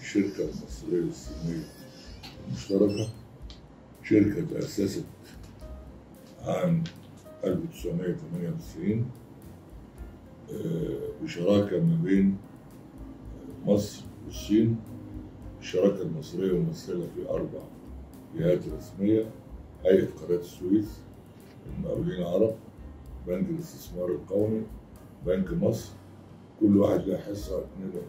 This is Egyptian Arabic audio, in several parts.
الشركة المصرية الصينية المشتركة شركة تأسست عام 1998 آه، بشراكة ما بين مصر والصين الشراكة المصرية ممثلة في أربع جهات رسمية هيئة قناة السويس المقاولين العرب بنك الاستثمار القومي بنك مصر كل واحد له حصة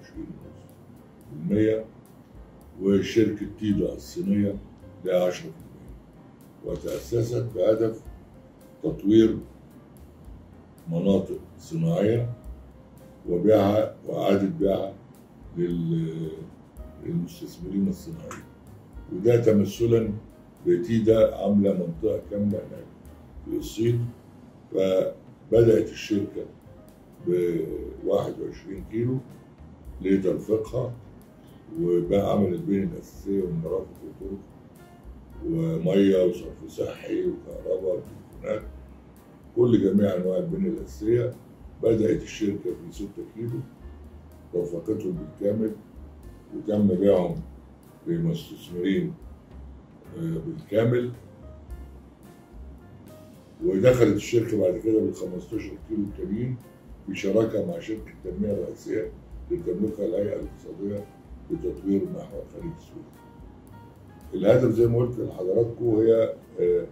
22.5% وشركة تيدا الصينية لها 10% وتأسست بهدف تطوير مناطق صناعية وبيعها وإعادة بيعها لل- للمستثمرين الصناعيين وده تمثلا بتيدا عاملة منطقة كاملة هناك في الصين فبدأت الشركة ب 21 كيلو لترفيقها وبقى عمل البنية الأساسية والمرافق والطرق ومية وصرف صحي وكهرباء وتليفونات كل جميع أنواع البنية الأساسية بدأت الشركة في 6 كيلو رفقتهم بالكامل وتم بيعهم لمستثمرين آه، بالكامل ودخلت الشركة بعد كده بال 15 كيلو التانيين في شراكة مع شركة التنمية الرئيسية اللي تملكها الهيئة الاقتصادية لتطوير محور خليج السويس. الهدف زي ما قلت لحضراتكم هي آه،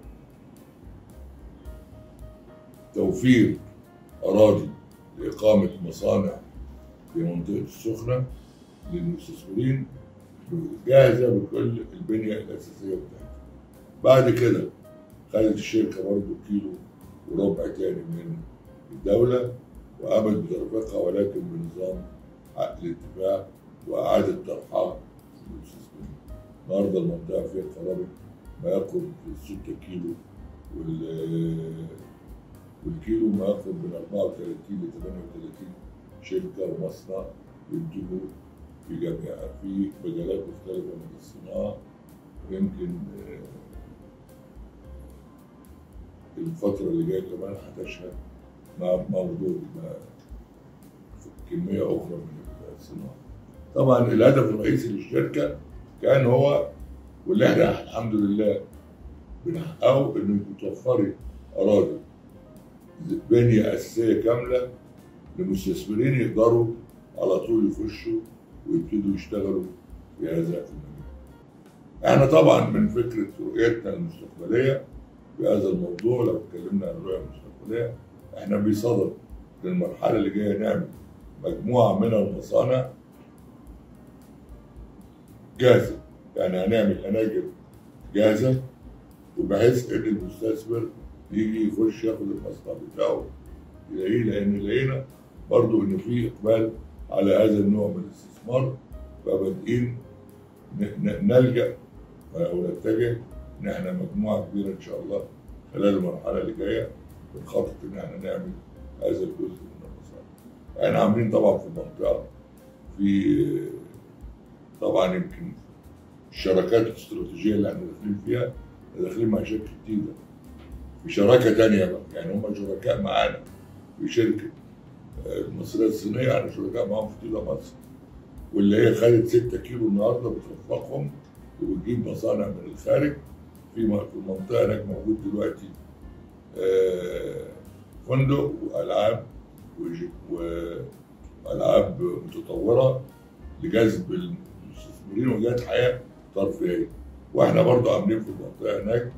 توفير أراضي لإقامة مصانع في منطقة السخنة للمستثمرين جاهزة بكل البنية الأساسية بتاعتها. بعد كده خدت الشركة برضه كيلو وربع تاني من الدولة وقامت بترفيقها ولكن بنظام عقد الاتفاق وإعادة طرحها للمستثمرين. النهارده المنطقة فيها قرابة ما يقرب من 6 كيلو وال والكيلو ما يقرب من 34 ل 38 شركة ومصنع ينتجوا في جميع في مجالات مختلفة من الصناعة يمكن آه، الفترة اللي جاية كمان هتشهد مع موضوع ما- كمية أخرى من الصناعة. طبعا الهدف الرئيسي للشركة كان هو واللي احنا الحمد لله بنحققه انه توفري اراضي بنية أساسية كاملة لمستثمرين يقدروا على طول يخشوا ويبتدوا يشتغلوا في هذا المجال. احنا طبعا من فكرة رؤيتنا المستقبلية في هذا الموضوع لو اتكلمنا عن الرؤية المستقبلية احنا بصدد للمرحلة اللي جاية نعمل مجموعة من المصانع جاهزة يعني هنعمل هناجر جاهزة وبحيث ان المستثمر يجي يخش ياخد المصنع بتاعه يلاقيه لان لقينا برضو ان في اقبال على هذا النوع من الاستثمار فبادئين ن- ن- نلجا او نتجه ان احنا مجموعه كبيره ان شاء الله خلال المرحله اللي جايه بنخطط ان احنا نعمل هذا الجزء من المصانع. احنا عاملين طبعا في المنطقه في طبعا يمكن الشراكات الاستراتيجيه اللي احنا داخلين فيها احنا داخلين مع شركه تيدا في شراكه تانية بقى يعني هم شركاء معانا في شركه آه، المصريه الصينيه احنا شركاء معاهم في تيدا مصر واللي هي خدت 6 كيلو النهارده بتوفقهم وبتجيب مصانع من الخارج في م- في المنطقه هناك موجود دلوقتي آه، فندق والعاب وج- و- والعاب متطوره لجذب المستثمرين وجهات حياه ترفيهيه واحنا برضه عاملين في المنطقه هناك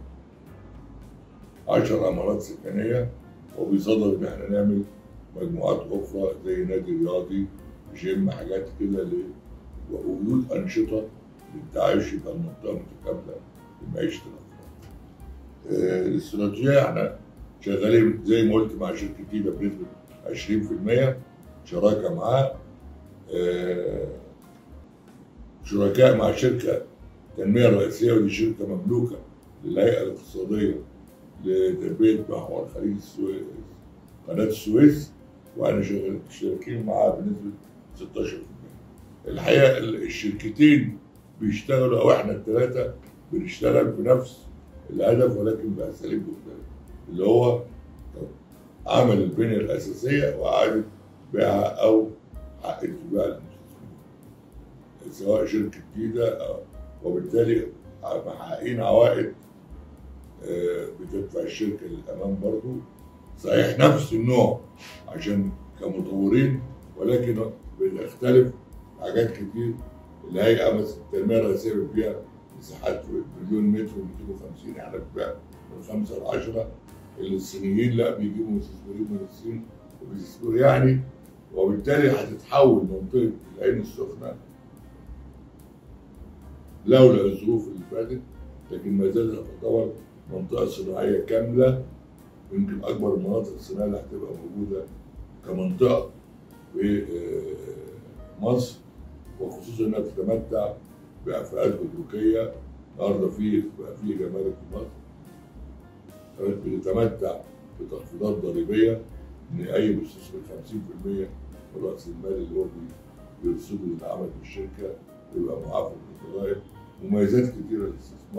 10 عمارات سكنيه وبصدد ان احنا نعمل مجموعات اخرى زي نادي رياضي جيم حاجات كده ل- ووجود انشطه للتعايش يبقى المنطقه متكامله لمعيشه الافراد. آه، الاستراتيجيه احنا شغالين زي ما قلت مع شركه تيدا بنسبه 20% شراكه معاه آه، شركاء مع شركه التنميه الرئيسيه ودي شركه مملوكه للهيئه الاقتصاديه لتنميه محور خليج السويس قناه السويس وانا شغال شريكين معاه بنسبه 16% الحقيقه ال- الشركتين بيشتغلوا او احنا الثلاثه بنشتغل في نفس الهدف ولكن باساليب مختلفه اللي هو عمل البنيه الاساسيه واعاده بيعها او حق التباع للمستثمرين. سواء شركه جيده أو وبالتالي محققين عوائد آه، بتدفع الشركه للامام برضو صحيح نفس النوع عشان كمطورين ولكن بنختلف في حاجات كتير الهيئه مثلا التنميه الرئاسيه بتبيع مساحات مليون متر و250 احنا بنبيع من 5 ل 10 الصينيين لا بيجيبوا مستثمرين من الصين وبيستثمروا يعني وبالتالي هتتحول منطقه العين السخنه لولا الظروف اللي فاتت لكن ما زالت تعتبر منطقه صناعيه كامله يمكن اكبر المناطق الصناعيه اللي هتبقى موجوده كمنطقه في آه، مصر وخصوصا انها تتمتع بافاقات جمركيه النهارده في بقى في جمارك في مصر كانت بتتمتع بتخفيضات ضريبيه ان اي مستثمر 50% من راس المال اللي هو بي- بيرصده للعمل في الشركه يبقى معافى من الضرائب مميزات كثيره للاستثمار